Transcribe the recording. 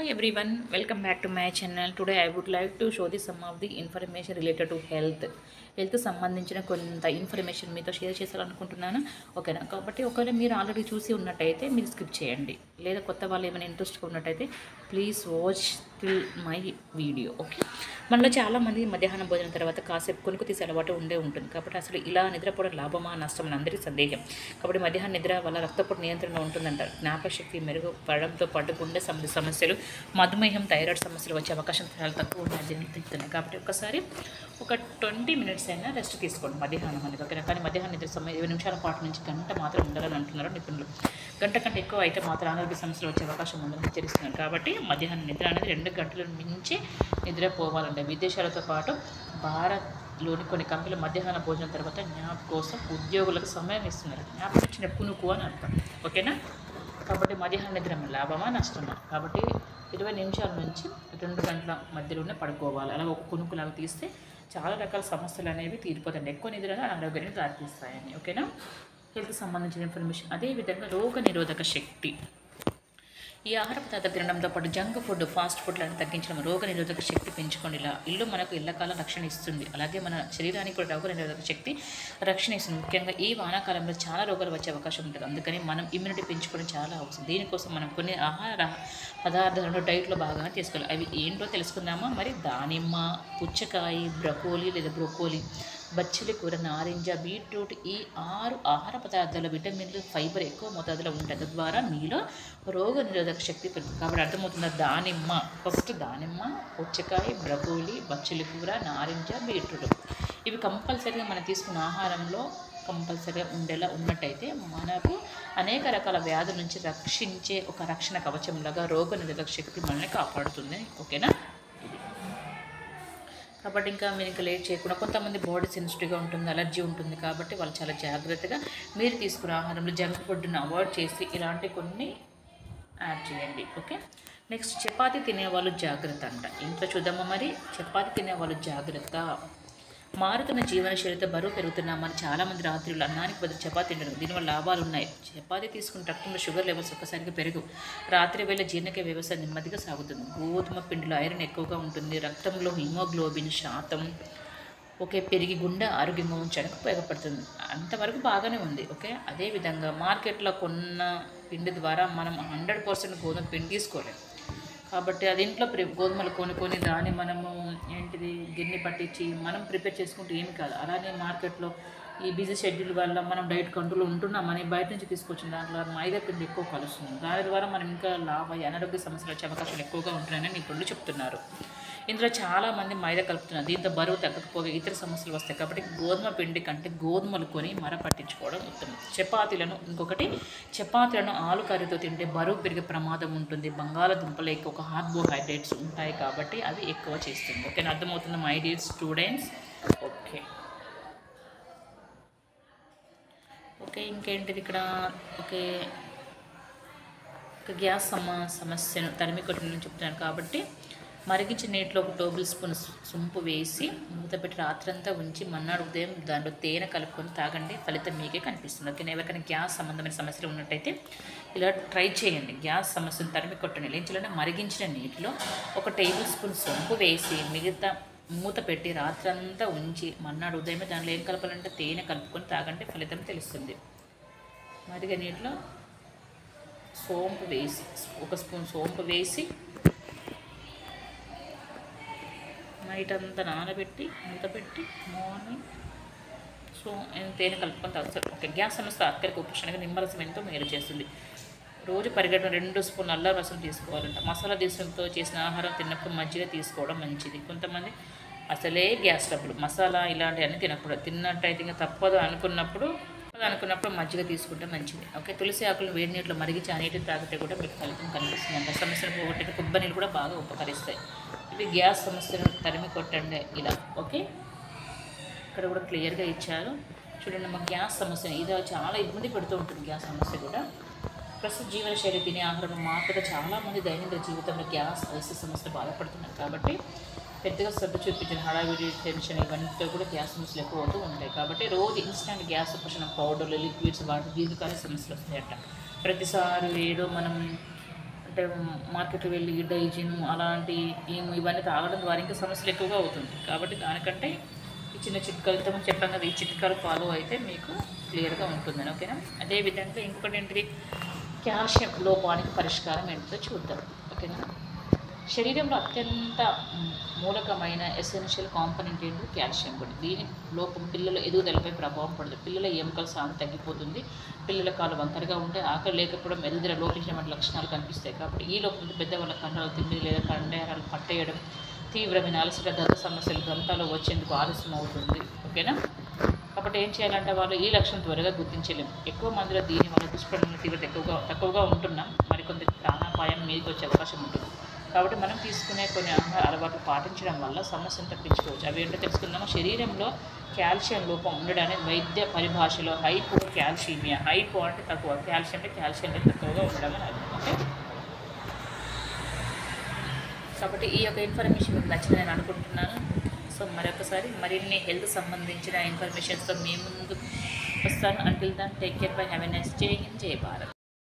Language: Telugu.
Hi everyone, welcome back to my channel. Today I would like to show you some of the information related to health. Health సంబంధించిన కొంత ఇన్ఫర్మేషన్ మీతో షేర్ చేయాలనుకుంటున్నాను ఓకేనా కాబట్టి ఒకవేళ మీరు ఆల్రెడీ చూసి ఉన్నట్టయితే మీరు స్కిప్ చేయండి లేదా కొత్త వాళ్ళు ఏమైనా ఇంట్రెస్ట్గా ఉన్నట్టయితే please watch till my video okay మనలో చాలామంది మధ్యాహ్నం భోజనం తర్వాత కాసేపు కొనుక్కు తీసే అలవాటు ఉండే ఉంటుంది కాబట్టి అసలు ఇలా నిద్రపోవడం లాభమా నష్టం అని అందరికీ సందేహం కాబట్టి మధ్యాహ్నం నిద్ర వల్ల రక్తపోటు నియంత్రణ ఉంటుందంటారు జ్ఞాపకశక్తి మెరుగుపడడంతో పాటు గుండె సంబంధ సమస్యలు మధుమేహం థైరాయిడ్ సమస్యలు వచ్చే అవకాశం చాలా తక్కువ ఉన్నాయి దీనికి తెలుస్తున్నాయి కాబట్టి ఒకసారి ఒక ట్వంటీ మినిట్స్ అయినా రెస్ట్ తీసుకోండి మధ్యాహ్నం అనేది ఓకేనా కానీ మధ్యాహ్నం నిద్ర సమయం ఇరవై నిమిషాల పాటు నుంచి గంట మాత్రం ఉండాలని అంటున్నారు నిపుణులు గంట కంటే ఎక్కువ అయితే మాత్రం అనారోగ్య సమస్యలు వచ్చే అవకాశం ఉందని హెచ్చరిస్తున్నారు కాబట్టి మధ్యాహ్నం నిద్ర అనేది రెండు గంటల మించి నిద్రపోవాలంటే విదేశాలతో పాటు భారత్లోని కొన్ని కంపెనీలు మధ్యాహ్న భోజనం తర్వాత జ్ఞాప్ కోసం ఉద్యోగులకు సమయం ఇస్తున్నారు జ్ఞాపకం వచ్చిన పునుకు అని అర్థం ఓకేనా కాబట్టి మధ్యాహ్నం నిద్ర లాభమా నష్టమా కాబట్టి ఇరవై నిమిషాల నుంచి రెండు గంటల మధ్యలోనే పడుకోవాలి అలా ఒక కొనుక్కులాగా తీస్తే చాలా రకాల సమస్యలు అనేవి తీరిపోతాయి ఎక్కువ నిద్రగా అనారోగ్యానికి దారితీస్తాయని ఓకేనా హెల్త్ సంబంధించిన ఇన్ఫర్మేషన్ అదేవిధంగా రోగ నిరోధక శక్తి ఈ ఆహార పదార్థాలు తినడంతో పాటు జంక్ ఫుడ్ ఫాస్ట్ ఫుడ్లను తగ్గించడం రోగ నిరోధక శక్తి పెంచుకొని ఇలా ఇల్లు మనకు ఇళ్ళకాలం రక్షణ ఇస్తుంది అలాగే మన శరీరానికి కూడా రోగ నిరోధక శక్తి రక్షణ ఇస్తుంది ముఖ్యంగా ఈ వానాకాలంలో చాలా రోగాలు వచ్చే అవకాశం ఉంటుంది అందుకని మనం ఇమ్యూనిటీ పెంచుకోవడం చాలా అవసరం దీనికోసం మనం కొన్ని ఆహార పదార్థాలను డైట్లో బాగా తీసుకోవాలి అవి ఏంటో తెలుసుకుందామా మరి దానిమ్మ పుచ్చకాయ బ్రకోలీ లేదా బ్రొకోలీ బచ్చలి కూర నారింజ బీట్రూట్ ఈ ఆరు ఆహార పదార్థాల విటమిన్లు ఫైబర్ ఎక్కువ మోతాదులో ఉంటాయి తద్వారా మీలో రోగ నిరోధక శక్తి పెరుగుతుంది కాబట్టి అర్థమవుతుందా దానిమ్మ ఫస్ట్ దానిమ్మ పుచ్చకాయ బ్రకోలీ బచ్చలి కూర నారింజ బీట్రూట్ ఇవి కంపల్సరీగా మనం తీసుకున్న ఆహారంలో కంపల్సరీగా ఉండేలా ఉన్నట్టయితే మనకు అనేక రకాల వ్యాధుల నుంచి రక్షించే ఒక రక్షణ కవచంలాగా రోగ నిరోధక శక్తి మనల్ని కాపాడుతుంది ఓకేనా కాబట్టి ఇంకా మీరు ఇంకా లేట్ చేయకుండా కొంతమంది బాడీ సెన్సిటివ్గా ఉంటుంది అలర్జీ ఉంటుంది కాబట్టి వాళ్ళు చాలా జాగ్రత్తగా మీరు తీసుకున్న ఆహారంలో జంక్ ఫుడ్ని అవాయిడ్ చేసి ఇలాంటి కొన్ని యాడ్ చేయండి ఓకే నెక్స్ట్ చపాతి తినేవాళ్ళు జాగ్రత్త అంట ఇంట్లో చూద్దామా మరి చపాతి తినేవాళ్ళు జాగ్రత్త మారుతున్న జీవన శైలితో బరువు పెరుగుతున్నామని చాలామంది రాత్రులు అన్నానికి బదులు చపాతి తినడం దీనివల్ల లాభాలు ఉన్నాయి చపాతి తీసుకున్న రక్తంలో షుగర్ లెవెల్స్ ఒక్కసారిగా పెరుగు రాత్రి వేళ జీర్ణక వ్యవస్థ నెమ్మదిగా సాగుతుంది గోధుమ పిండిలో ఐరన్ ఎక్కువగా ఉంటుంది రక్తంలో హిమోగ్లోబిన్ శాతం ఓకే పెరిగి గుండె ఆరోగ్యంగా ఉంచడానికి ఉపయోగపడుతుంది అంతవరకు బాగానే ఉంది ఓకే అదేవిధంగా మార్కెట్లో కొన్న పిండి ద్వారా మనం హండ్రెడ్ పర్సెంట్ గోధుమ పిండి తీసుకోలేం కాబట్టి అది ఇంట్లో ప్రి గోధుమలు కొనుక్కొని దాన్ని మనము ఏంటిది గిన్నె పట్టించి మనం ప్రిపేర్ చేసుకుంటే ఏమి కాదు అలానే మార్కెట్లో ఈ బిజీ షెడ్యూల్ వల్ల మనం డైట్ కంట్రోల్ ఉంటున్నామని బయట నుంచి తీసుకొచ్చిన దాంట్లో మైదా పిండి ఎక్కువ కలుస్తుంది దాని ద్వారా మనం ఇంకా లాభ అనారోగ్య సమస్యలు వచ్చే అవకాశాలు ఎక్కువగా ఉంటున్నాయని నిపుణులు చెప్తున్నారు ఇందులో చాలామంది మైదా కలుపుతున్నారు దీంతో బరువు తగ్గకపోగా ఇతర సమస్యలు వస్తాయి కాబట్టి గోధుమ పిండి కంటే గోధుమలు కొని మర పట్టించుకోవడం ఉత్తమం చపాతీలను ఇంకొకటి చపాతీలను ఆలు కర్రీతో తింటే బరువు పెరిగే ప్రమాదం ఉంటుంది బంగాళదుంపలు ఎక్కువ కార్బోహైడ్రేట్స్ ఉంటాయి కాబట్టి అవి ఎక్కువ చేస్తుంది ఓకే అర్థమవుతుంది my dear students okay okay ఇంకేంటిది ఇక్కడ ఓకే ఒక గ్యాస్ సమ సమస్యను తరిమి కొట్టమని చెప్తున్నాను కాబట్టి మరిగించిన నీటిలో ఒక టేబుల్ స్పూన్ సుంపు వేసి మూత పెట్టి రాత్రంతా ఉంచి మన్నాడు ఉదయం దాంట్లో తేనె కలుపుకొని తాగండి ఫలితం మీకే కనిపిస్తుంది ఓకే ఎవరికైనా గ్యాస్ సంబంధమైన సమస్యలు ఉన్నట్టయితే ఇలా ట్రై చేయండి గ్యాస్ సమస్యను తరిమి కొట్టండి లేంచాలంటే మరిగించిన నీటిలో ఒక టేబుల్ స్పూన్ సొంపు వేసి మిగతా మూత పెట్టి రాత్రంతా ఉంచి మన్నాడు ఉదయమే దాంట్లో ఏం కలపాలంటే తేనె కలుపుకొని తాగంటే ఫలితం తెలుస్తుంది మరిగ నీటిలో సోంపు వేసి ఒక స్పూన్ సోంపు వేసి నైట్ అంతా నానబెట్టి మూత పెట్టి మార్నింగ్ సో తేనె కలుపుకొని తాగుతారు ఓకే గ్యాస్ సమస్య అక్కడికి ఉపశమనంగా నిమ్మరసం ఎంతో మేలు చేస్తుంది రోజు పరిగెట్టడం రెండు స్పూన్ అల్లం రసం తీసుకోవాలంట మసాలా దినుసులతో చేసిన ఆహారం తిన్నప్పుడు మజ్జిగ తీసుకోవడం మంచిది కొంతమంది అసలే గ్యాస్ ట్రబుల్ మసాలా ఇలాంటివన్నీ తినకూడదు తిన్నట్టయితే ఇంకా తప్పదు అనుకున్నప్పుడు తప్పదు అనుకున్నప్పుడు మజ్జిగ తీసుకుంటే మంచిది ఓకే తులసి ఆకులను వేడి నీటిలో మరిగించి ఆ నీటిని తాగితే కూడా మీకు ఫలితం కనిపిస్తుంది అంట సమస్యను పోగొట్టే కొబ్బరి నీళ్ళు కూడా బాగా ఉపకరిస్తాయి ఇవి గ్యాస్ సమస్యను తరిమి కొట్టండి ఇలా ఓకే ఇక్కడ కూడా క్లియర్గా ఇచ్చారు చూడండి మా గ్యాస్ సమస్య ఇది చాలా ఇబ్బంది పెడుతూ ఉంటుంది గ్యాస్ సమస్య కూడా ప్రస్తుత జీవన శైలి తినే ఆహారం మార్పుగా చాలామంది దైనందిన జీవితంలో గ్యాస్ అలస సమస్యలు బాధపడుతున్నారు కాబట్టి పెద్దగా శ్రద్ధ చూపించిన హడావిడి టెన్షన్ ఇవన్నీతో కూడా గ్యాస్ సమస్యలు ఎక్కువ అవుతూ ఉంటాయి కాబట్టి రోజు ఇన్స్టెంట్ గ్యాస్ ఉపశమన పౌడర్లు లిక్విడ్స్ వాటి దీర్ఘకాలిక సమస్యలు వస్తాయట ప్రతిసారి ఏదో మనం అంటే మార్కెట్ వెళ్ళి డైజిన్ అలాంటి ఏం- ఇవన్నీ తాగడం ద్వారా ఇంకా సమస్యలు ఎక్కువగా అవుతుంది కాబట్టి దానికంటే ఈ చిన్న చిట్కాలు ఇంతకుముందు చెప్పాం కదా ఈ చిట్కాలు ఫాలో అయితే మీకు క్లియర్గా ఉంటుందని ఓకేనా అదేవిధంగా ఇంకొకటి ఏంటిది కాల్షియం లోపానికి పరిష్కారం ఏంటో చూద్దాం ఓకేనా శరీరంలో అత్యంత మ్, మూలకమైన ఎసెన్షియల్ కాంపనెంట్ ఏంటి కాల్షియం కూడా దీని లోపం పిల్లల ఎదుగుదలపై ప్రభావం పడదు పిల్లల ఎముకల సాగు తగ్గిపోతుంది పిల్లల కాలు వంకరగా ఉంటే ఆకలి లేకపోవడం ఎదుగుదల లోపించిన వంటి లక్షణాలు కనిపిస్తాయి కాబట్టి ఈ లోపం పెద్దవాళ్ళ కండరాలు తిమ్మిడి లేదా కండరాలు పట్టేయడం తీవ్రమైన అలసట దత్త సమస్యలు దంతాలు వచ్చేందుకు ఆలస్యం అవుతుంది ఓకేనా కాబట్టి ఏం చేయాలంటే వాళ్ళు ఈ లక్షణం త్వరగా గుర్తించలేము ఎక్కువ మందిలో దీని వల్ల దుష్పరిణామాల తీవ్రత ఎక్కువగా తక్కువగా ఉంటున్నాం మరికొంత ప్రాణాపాయం మీదకి వచ్చే అవకాశం ఉంటుంది కాబట్టి మనం తీసుకునే కొన్ని ఆహార అలవాట్లు పాటించడం వల్ల సమస్యను తప్పించుకోవచ్చు అవి ఏంటో తెలుసుకుందాము శరీరంలో కాల్షియం లోపం ఉండడానికి వైద్య పరిభాషలో హైపో కాల్షీమియా హైపో అంటే తక్కువ కాల్షియం అంటే కాల్షియం అనేది తక్కువగా ఉండడం అని అర్థం ఓకే కాబట్టి ఈ యొక్క ఇన్ఫర్మేషన్ మీకు నచ్చిందని నేను అనుకుంటున్నాను సో మరొకసారి మరిన్ని హెల్త్ సంబంధించిన ఇన్ఫర్మేషన్స్తో మీ ముందు వస్తాను until then take care bye have a nice జై హింద్ జై భారత్